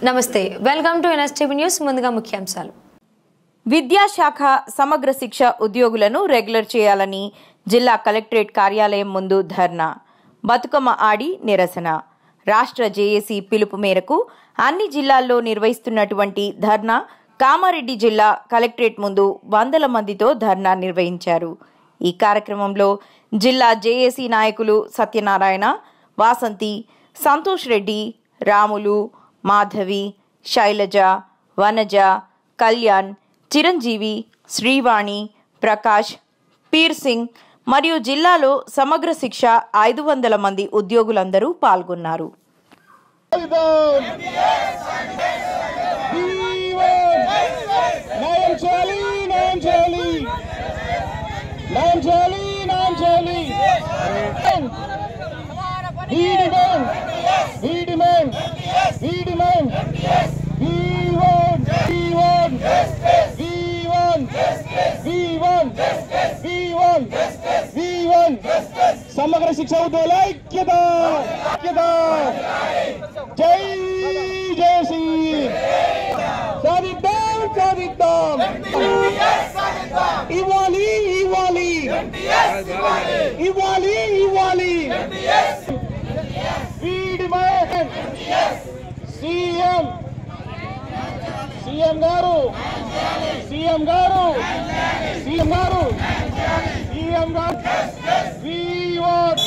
నమస్తే welcome to NSTV news ముందుగా ముఖ్యాంశాలు విద్యాశాఖ సమగ్ర శిక్ష ఉద్యోగులను రెగ్యులర్ చేయాలని జిల్లా కలెక్టరేట్ కార్యాలయం ముందు ధర్నా బతుకమ్మ ఆడి నిరసన రాష్ట్ర జేఏసీ పిలుపు మేరకు అన్ని జిల్లాల్లో నిర్వహిస్తున్నటువంటి ధర్నా కామారెడ్డి జిల్లా కలెక్టరేట్ ముందు వందల మందితో ధర్నా నిర్వహించారు ఈ కార్యక్రమంలో జిల్లా జేఏసీ నాయకులు సత్యనారాయణ వాసంతి సంతోష్ రెడ్డి రాములు మాధవి శైలజ వనజ కళ్యాణ్ చిరంజీవి శ్రీవాణి ప్రకాష్ పీర్ సింగ్ మరియు జిల్లాలో సమగ్ర శిక్ష ఐదు వందల మంది ఉద్యోగులందరూ పాల్గొన్నారు న్యాయం చేయాలి న్యాయం చేయాలి న్యాయం చేయాలి న్యాయం చేయాలి We demand, we demand, we demand, we want, we want, we want, we want, we want, we want. సమగ్ర శిక్ష ఉద్యోగుల ఐక్యత ఐక్యత జై జయశ్రీ సాధిద్దాం సాధిద్దాం ఇవ్వాలి ఇవ్వాలి ఇవ్వాలి ఇవ్వాలి వీడి సీఎం సీఎం గారు సీఎం గారు సీఎం గారు సీఎం గారు We want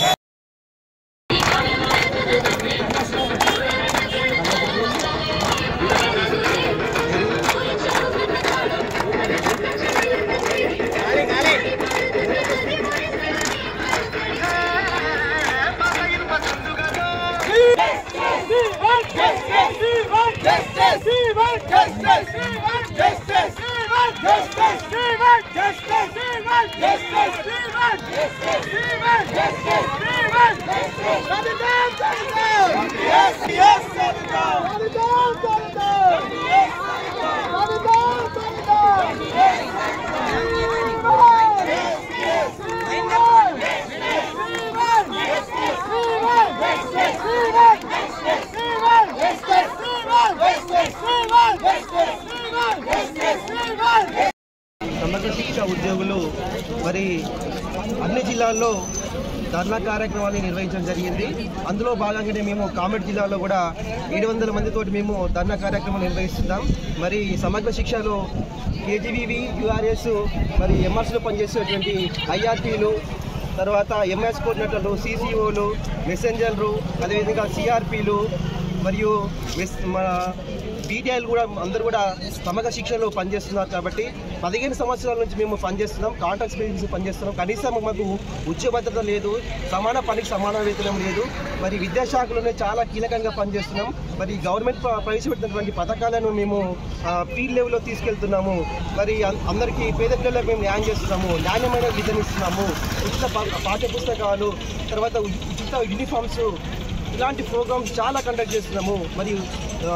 సమగ్ర శిక్ష ఉద్యోగులు మరి అన్ని జిల్లాల్లో ధర్నా కార్యక్రమాన్ని నిర్వహించడం జరిగింది అందులో భాగంగానే మేము కామెడ్ జిల్లాలో కూడా ఏడు వందల మందితోటి మేము ధర్నా కార్యక్రమం నిర్వహిస్తున్నాం మరి సమగ్ర శిక్షలో కేజీవీవి యూఆర్ఎస్ మరి ఎంఆర్సీలో పనిచేసేటువంటి ఐఆర్పీలు తర్వాత ఎంఎస్ కోఆర్డినేటర్లు సీసీఓలు మెసెంజర్లు అదేవిధంగా సిఆర్పీలు మరియు మెస్- మన పీటీఐలు కూడా అందరూ కూడా సమగ్ర శిక్షణలో పనిచేస్తున్నారు కాబట్టి పదిహేను సంవత్సరాల నుంచి మేము పనిచేస్తున్నాం కాంట్రాక్ట్ బేసిస్ పనిచేస్తున్నాం కనీసం మాకు ఉద్యోగ భద్రత లేదు సమాన పనికి సమాన వేతనం లేదు మరి విద్యాశాఖలోనే చాలా కీలకంగా పనిచేస్తున్నాం మరి గవర్నమెంట్ ప్ర- ప్రవేశపెట్టినటువంటి పథకాలను మేము ఫీల్డ్ లెవెల్లో తీసుకెళ్తున్నాము మరి అం- అందరికీ పేద పిల్లలకు మేము న్యాయం చేస్తున్నాము నాణ్యమైన విద్యను ఇస్తున్నాము ఉచిత పా- పాఠ్య పుస్తకాలు తర్వాత ఉ- ఉచిత యూనిఫామ్స్ ఇలాంటి ప్రోగ్రామ్స్ చాలా కండక్ట్ చేస్తున్నాము మరియు ఆ,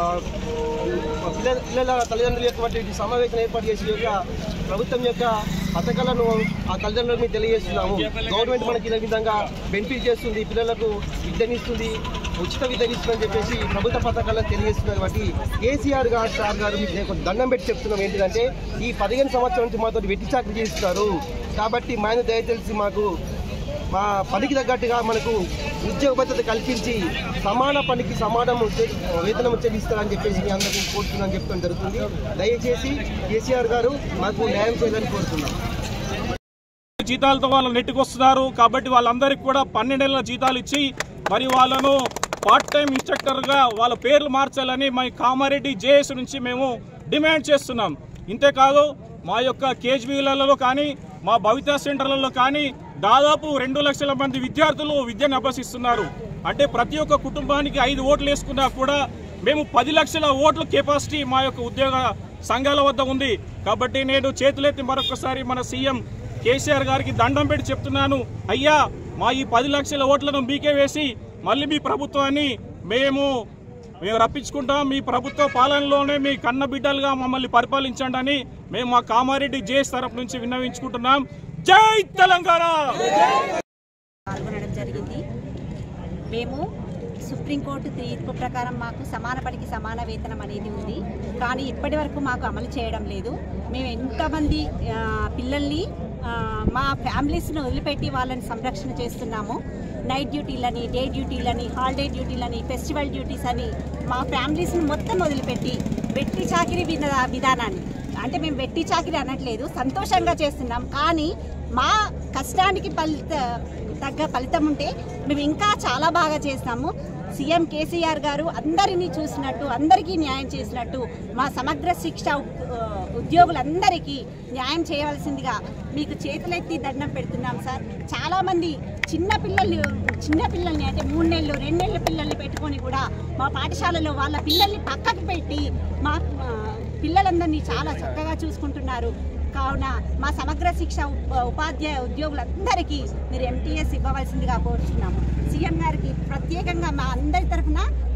పిల్లల పిల్లల తల్లిదండ్రుల యొక్క సమావేశం ఏర్పాటు చేసి యొక్క ప్రభుత్వం యొక్క పథకాలను ఆ తల్లిదండ్రులకు మేము తెలియజేస్తున్నాము గవర్నమెంట్ మనకి ఈ విధంగా బెనిఫిట్ చేస్తుంది పిల్లలకు విద్యనిస్తుంది ఉచిత విద్యనిస్తుందని చెప్పేసి ప్రభుత్వ పథకాలను తెలియజేస్తున్నారు కాబట్టి కేసీఆర్ గారు సార్ గారు మీకు నేను కొంచెం దండం పెట్టి చెప్తున్నాం ఏంటంటే ఈ పదిహేను సంవత్సరాల నుంచి మాతో వెట్టి చాకరీ చేస్తున్నారు కాబట్టి మా ఆయన దయతెలిసి మాకు మా పనికి తగ్గట్టుగా మనకు ఉద్యోగ భద్రత కల్పించి సమాన పనికి సమానం వేతనం చెల్లిస్తారని చెప్పేసి మీ అందరికీ కోరుతున్నాను చెప్తాం జరుగుతుంది దయచేసి కేసీఆర్ గారు మాకు న్యాయం చేయాలని కోరుతున్నాం జీతాలతో వాళ్ళు నెట్టుకొస్తున్నారు కాబట్టి వాళ్ళందరికీ కూడా పన్నెండేళ్ల జీతాలు ఇచ్చి మరి వాళ్ళను పార్ట్ టైం ఇన్స్ట్రక్టర్గా వాళ్ళ పేర్లు మార్చాలని మా కామారెడ్డి జేఎస్ నుంచి మేము డిమాండ్ చేస్తున్నాం ఇంతేకాదు మా యొక్క కేజీవీలలో కానీ మా భవితా సెంటర్లలో కానీ దాదాపు రెండు లక్షల మంది విద్యార్థులు విద్యను అభ్యసిస్తున్నారు అంటే ప్రతి ఒక్క కుటుంబానికి ఐదు ఓట్లు వేసుకున్నా కూడా మేము పది లక్షల ఓట్ల కెపాసిటీ మా యొక్క ఉద్యోగ సంఘాల వద్ద ఉంది కాబట్టి నేను చేతులెత్తి మరొకసారి మన సీఎం కేసీఆర్ గారికి దండం పెట్టి చెప్తున్నాను అయ్యా మా ఈ పది లక్షల ఓట్లను మీకే వేసి మళ్ళీ మీ ప్రభుత్వాన్ని మేము మేము రప్పించుకుంటాం మీ ప్రభుత్వ పాలనలోనే మీ కన్న బిడ్డలుగా మమ్మల్ని పరిపాలించండి అని మేము మా కామారెడ్డి జేఎస్ తరపు నుంచి విన్నవించుకుంటున్నాం జై తెలంగాణ పాల్గొనడం జరిగింది మేము సుప్రీంకోర్టు తీర్పు ప్రకారం మాకు సమాన పనికి సమాన వేతనం అనేది ఉంది కానీ ఇప్పటి వరకు మాకు అమలు చేయడం లేదు మేము ఎంతమంది ఆ, పిల్లల్ని ఆ, మా ఫ్యామిలీస్ను వదిలిపెట్టి వాళ్ళని సంరక్షణ చేస్తున్నాము నైట్ డ్యూటీలని డే డ్యూటీలని హాలిడే డ్యూటీలని ఫెస్టివల్ డ్యూటీస్ అని మా ఫ్యామిలీస్ని మొత్తం వదిలిపెట్టి వెట్టి చాకిరీ విధా విధానాన్ని అంటే మేము వెట్టి చాకిరీ అనట్లేదు సంతోషంగా చేస్తున్నాం కానీ మా కష్టానికి ఫలిత తగ్గ ఫలితం ఉంటే మేము ఇంకా చాలా బాగా చేస్తాము సీఎం కేసీఆర్ గారు అందరినీ చూసినట్టు అందరికీ న్యాయం చేసినట్టు మా సమగ్ర శిక్ష ఉ- ఉద్యోగులందరికీ న్యాయం చేయవలసిందిగా మీకు చేతులెత్తి దండం పెడుతున్నాం సార్ చాలామంది చిన్న పిల్లల్ని చిన్న పిల్లల్ని అంటే మూడు నెలలు రెండు నెలల పిల్లల్ని పెట్టుకొని కూడా మా పాఠశాలలో వాళ్ళ పిల్లల్ని పక్కకు పెట్టి మా ఆ, పిల్లలందరినీ చాలా చక్కగా చూసుకుంటున్నారు కావున మా సమగ్ర శిక్ష ఉప- ఉపాధ్యాయ ఉద్యోగులందరికీ మీరు ఎంటీఎస్ ఇవ్వవలసిందిగా కోరుతున్నాము సీఎం గారికి ప్రత్యేకంగా మా అందరి తరఫున